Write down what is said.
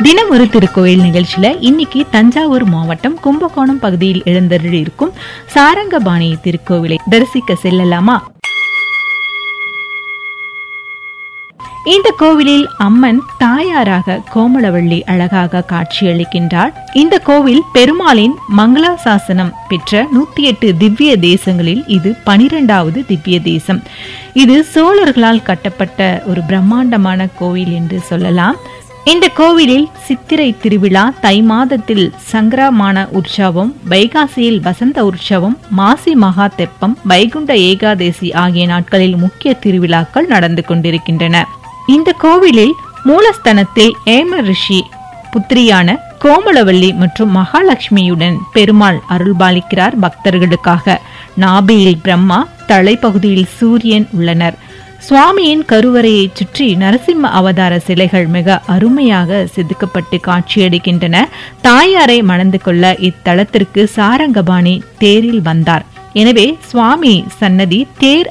தினம் ஒரு திருக்கோயில் நிகழ்ச்சியில இன்னைக்கு தஞ்சாவூர் மாவட்டம் கும்பகோணம் பகுதியில் எழுந்தருளி இருக்கும் சாரங்கபாணி திருக்கோவிலை தரிசிக்க செல்லலாமா இந்த கோவிலில் அம்மன் தாயாராக கோமளவள்ளி அழகாக காட்சியளிக்கின்றார் இந்த கோவில் பெருமாளின் மங்களாசாசனம் பெற்ற நூத்தி எட்டு திவ்ய தேசங்களில் இது பனிரெண்டாவது திவ்ய தேசம் இது சோழர்களால் கட்டப்பட்ட ஒரு பிரம்மாண்டமான கோவில் என்று சொல்லலாம் இந்த கோவிலில் சித்திரை திருவிழா தை மாதத்தில் சங்கராமான உற்சவம் வைகாசியில் வசந்த உற்சவம் மாசி மகா தெப்பம் வைகுண்ட ஏகாதேசி ஆகிய நாட்களில் முக்கிய திருவிழாக்கள் நடந்து கொண்டிருக்கின்றன இந்த கோவிலில் மூலஸ்தனத்தில் ஏம ரிஷி புத்திரியான கோமளவல்லி மற்றும் மகாலட்சுமியுடன் பெருமாள் அருள்பாலிக்கிறார் பக்தர்களுக்காக நாபியில் பிரம்மா தலைப்பகுதியில் சூரியன் உள்ளனர் சுவாமியின் கருவறையை சுற்றி நரசிம்ம அவதார சிலைகள் மிக அருமையாக செதுக்கப்பட்டு காட்சியளிக்கின்றன தாயாரை மணந்து கொள்ள இத்தலத்திற்கு சாரங்கபாணி தேரில் வந்தார் எனவே சுவாமி சன்னதி தேர்